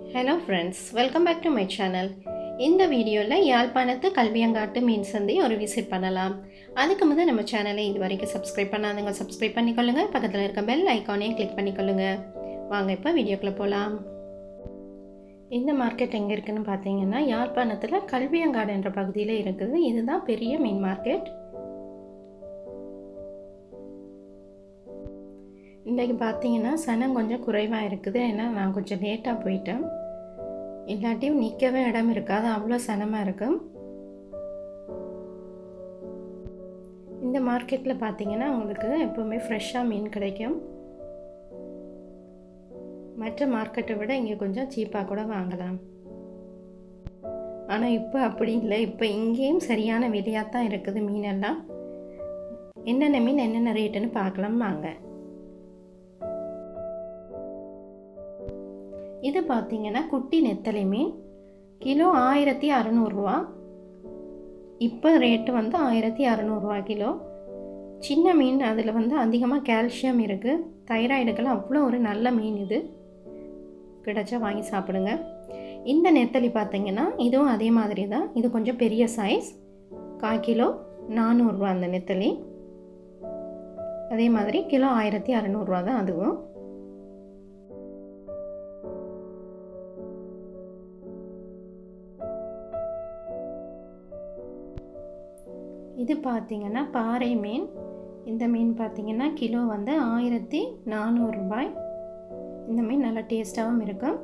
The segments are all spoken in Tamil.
hello friends welcome back to my channel இந்த வீடியோவில் யாழ்ப்பாணத்து கல்வியங்காட்டு மீன் சந்தை ஒரு விசிட் பண்ணலாம் அதுக்கு முதல் நம்ம சேனலை இது வரைக்கும் சப்ஸ்கிரைப் பண்ணாதவங்க சப்ஸ்கிரைப் பண்ணிக்கொள்ளுங்க பக்கத்தில் இருக்க பெல் ஐக்கானையும் கிளிக் பண்ணிக்கொள்ளுங்க வாங்க இப்போ வீடியோக்குள்ளே போகலாம் இந்த மார்க்கெட் எங்கே இருக்குன்னு பார்த்தீங்கன்னா யாழ்ப்பாணத்தில் கல்வியங்காடு என்ற பகுதியில் இருக்குது இதுதான் பெரிய மீன் மார்க்கெட் இன்றைக்கி பார்த்தீங்கன்னா சனம் கொஞ்சம் குறைவாக இருக்குது ஏன்னா நான் கொஞ்சம் லேட்டாக போயிட்டேன் இல்லாட்டியும் நிற்கவே இடம் இருக்காது அவ்வளோ சனமாக இருக்கும் இந்த மார்க்கெட்டில் பார்த்தீங்கன்னா உங்களுக்கு எப்போவுமே ஃப்ரெஷ்ஷாக மீன் கிடைக்கும் மற்ற மார்க்கெட்டை விட இங்கே கொஞ்சம் சீப்பாக கூட வாங்கலாம் ஆனால் இப்போ அப்படி இல்லை இப்போ இங்கேயும் சரியான விலையாக தான் இருக்குது மீனெல்லாம் என்னென்ன மீன் என்னென்ன ரேட்டுன்னு பார்க்கலாம் வாங்க இது பார்த்தீங்கன்னா குட்டி நெத்தலி மீன் கிலோ ஆயிரத்தி அறநூறுரூவா இப்போ ரேட்டு வந்து ஆயிரத்தி அறநூறுவா கிலோ சின்ன மீன் அதில் வந்து அதிகமாக கால்சியம் இருக்குது தைராய்டுக்கெல்லாம் அவ்வளோ ஒரு நல்ல மீன் இது கிடைச்சா வாங்கி சாப்பிடுங்க இந்த நெத்தலி பார்த்தீங்கன்னா இதுவும் அதே மாதிரி தான் இது கொஞ்சம் பெரிய சைஸ் கால் கிலோ நானூறுரூவா அந்த நெத்தலி அதே மாதிரி கிலோ ஆயிரத்தி அறநூறுவா தான் அதுவும் இது பார்த்திங்கன்னா பாறை மீன் இந்த மீன் பார்த்திங்கன்னா கிலோ வந்து ஆயிரத்தி நானூறுரூபாய் இந்த மீன் நல்லா டேஸ்ட்டாகவும் இருக்கும்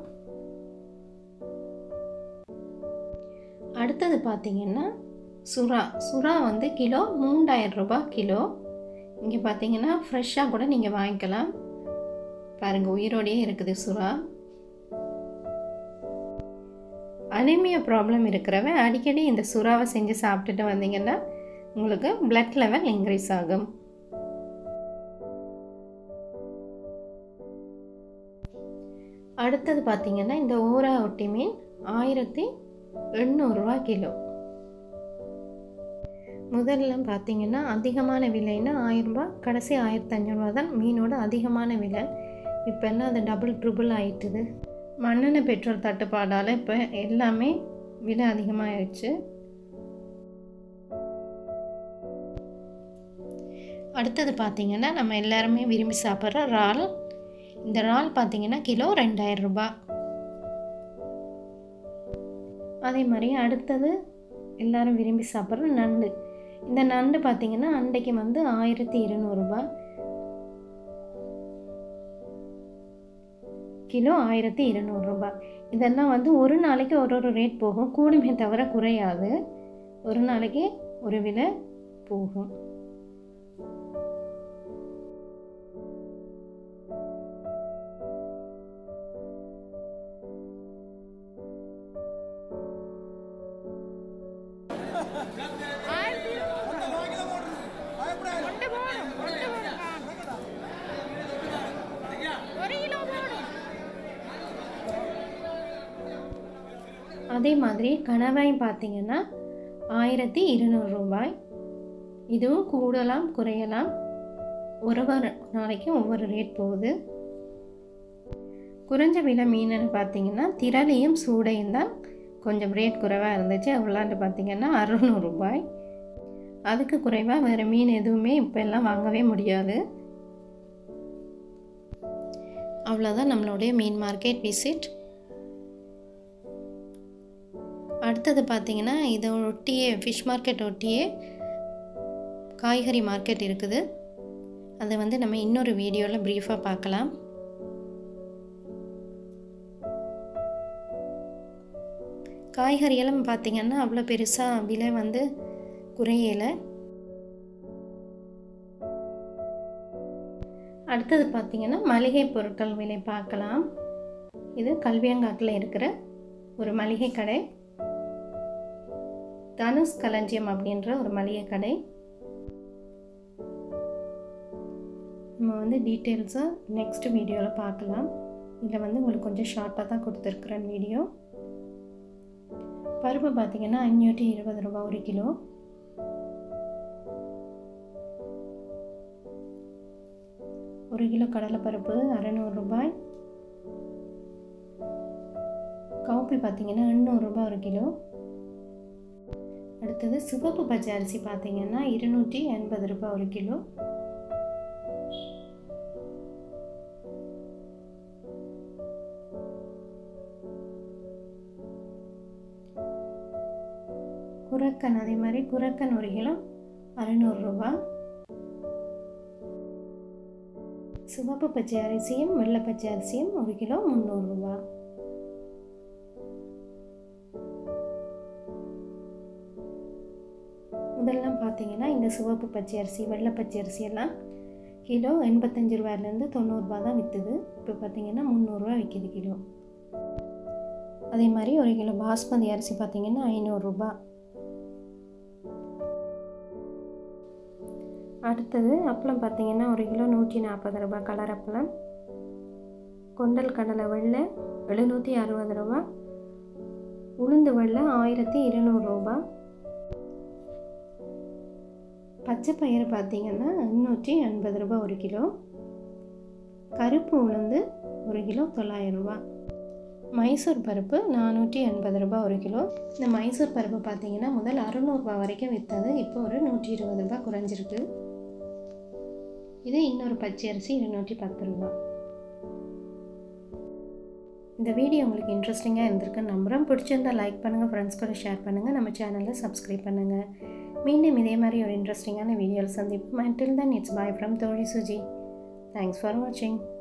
அடுத்தது பார்த்திங்கன்னா சுறா சுறா வந்து கிலோ மூண்டாயிரம் ரூபாய் கிலோ இங்கே பார்த்தீங்கன்னா ஃப்ரெஷ்ஷாக கூட நீங்கள் வாங்கிக்கலாம் பாருங்கள் உயிரோடையே இருக்குது சுறா அனிமியா ப்ராப்ளம் இருக்கிறவன் அடிக்கடி இந்த சுறாவை செஞ்சு சாப்பிட்டுட்டு வந்தீங்கன்னா உங்களுக்கு பிளட் லெவல் இன்க்ரீஸ் ஆகும் அடுத்தது பார்த்திங்கன்னா இந்த ஊரா ஒட்டி மீன் ஆயிரத்தி எண்ணூறுரூவா கிலோ முதல்ல பார்த்தீங்கன்னா அதிகமான விலைன்னா ஆயிரரூபா கடைசி ஆயிரத்தி அஞ்சூறுவா தான் மீனோட அதிகமான விலை இப்போ என்ன அது டபுள் ட்ரிபிள் ஆயிட்டுது மண்ணெண்ணெய் பெட்ரோல் தட்டுப்பாடால் இப்போ எல்லாமே விலை அதிகமாகிடுச்சு அடுத்தது பார்த்திங்கன்னா நம்ம எல்லாருமே விரும்பி சாப்பிட்ற இறால் இந்த இறால் பார்த்திங்கன்னா கிலோ ரெண்டாயிரம் ரூபாய் அதே மாதிரி அடுத்தது எல்லாரும் விரும்பி சாப்பிட்ற நண்டு இந்த நண்டு பார்த்திங்கன்னா அன்றைக்கு வந்து ஆயிரத்தி இருநூறுபா கிலோ ஆயிரத்தி இருநூறுபா இதெல்லாம் வந்து ஒரு நாளைக்கு ஒரு ஒரு ரேட் போகும் கூடுமே தவிர குறையாது ஒரு நாளைக்கு ஒரு விலை போகும் அதே மாதிரி கணவாய் பார்த்தீங்கன்னா ஆயிரத்தி இருநூறு ரூபாய் இதுவும் கூடலாம் குறையலாம் ஒரு நாளைக்கு ஒவ்வொரு ரேட் போகுது குறைஞ்ச விலை மீனுன்னு பார்த்தீங்கன்னா திரளையும் சூடையும் தான் கொஞ்சம் ரேட் குறைவாக இருந்துச்சு அவ்வளாண்டு பார்த்தீங்கன்னா அறுநூறுபாய் அதுக்கு குறைவாக வேறு மீன் எதுவுமே இப்போ எல்லாம் வாங்கவே முடியாது அவ்வளோதான் நம்மளுடைய மீன் மார்க்கெட் விசிட் அடுத்தது பார்த்திங்கன்னா இதை ஒட்டியே ஃபிஷ் மார்க்கெட் ஒட்டியே காய்கறி மார்க்கெட் இருக்குது அதை வந்து நம்ம இன்னொரு வீடியோவில் ப்ரீஃபாக பார்க்கலாம் காய்கறியெல்லாம் பார்த்திங்கன்னா அவ்வளோ பெருசாக விலை வந்து குறையலை அடுத்தது பார்த்திங்கன்னா மளிகை பொருட்கள் விலை பார்க்கலாம் இது கல்வியங்காட்டில் இருக்கிற ஒரு மளிகை கடை தனுஷ் களஞ்சியம் அப்படின்ற ஒரு மளிகை கடை நம்ம வந்து டீட்டெயில்ஸாக நெக்ஸ்ட் வீடியோவில் பார்க்கலாம் இதில் வந்து உங்களுக்கு கொஞ்சம் ஷார்ட்டாக தான் கொடுத்துருக்குறேன் வீடியோ பருப்பு பார்த்திங்கன்னா அஞ்சூற்றி இருபது ரூபா ஒரு கிலோ ஒரு கிலோ கடலைப்பருப்பு அறநூறு ரூபாய் கவுப்பி பார்த்தீங்கன்னா எண்ணூறுரூபா ஒரு கிலோ அடுத்தது சிவப்பு பச்சை அரிசி பார்த்தீங்கன்னா இருநூற்றி எண்பது ரூபாய் ஒரு கிலோ குரக்கன் அதே மாதிரி குரக்கன் ஒரு கிலோ அறநூறுரூபா சிவப்பு பச்சை அரிசியும் வெள்ளை பச்சை அரிசியும் ஒரு கிலோ முந்நூறுரூவா முதல்லாம் பார்த்தீங்கன்னா இந்த சிவப்பு பச்சை அரிசி வெள்ளை பச்சை அரிசி எல்லாம் கிலோ எண்பத்தஞ்சு ரூபாயிலேருந்து தொண்ணூறுரூபா தான் விற்றுது இப்போ பார்த்தீங்கன்னா முந்நூறுரூவா விற்கிது கிலோ அதே மாதிரி ஒரு கிலோ பாஸ்மதி அரிசி பார்த்தீங்கன்னா ஐநூறுரூபா அடுத்தது அப்பளம் பார்த்தீங்கன்னா ஒரு கிலோ நூற்றி நாற்பது ரூபா கலர் அப்பளம் கொண்டல் கடலை வெள்ளை எழுநூற்றி அறுபது ரூபா உளுந்து வெள்ளை ஆயிரத்தி இருநூறு ரூபா பச்சை பயிறு பார்த்தீங்கன்னா எண்ணூற்றி எண்பது ரூபா ஒரு கிலோ கருப்பு உளுந்து ஒரு கிலோ தொள்ளாயிரம் ரூபா மைசூர் பருப்பு நானூற்றி எண்பது ரூபா ஒரு கிலோ இந்த மைசூர் பருப்பு பார்த்தீங்கன்னா முதல் அறுநூறுபா வரைக்கும் விற்றது இப்போ ஒரு நூற்றி இருபது ரூபா குறைஞ்சிருக்கு இது இன்னொரு பச்சை அரிசி இருநூற்றி பத்து ரூபா இந்த வீடியோ உங்களுக்கு இன்ட்ரெஸ்டிங்காக இருந்திருக்குன்னு நம்புகிறோம் பிடிச்சிருந்தால் லைக் பண்ணுங்கள் ஃப்ரெண்ட்ஸ் கூட ஷேர் பண்ணுங்கள் நம்ம சேனலை சப்ஸ்கிரைப் பண்ணுங்கள் மீண்டும் இதே மாதிரி ஒரு இன்ட்ரெஸ்டிங்கான வீடியோவில் சந்திப்போம் until then it's bye from தோழி சுஜி தேங்க்ஸ் ஃபார் வாட்சிங்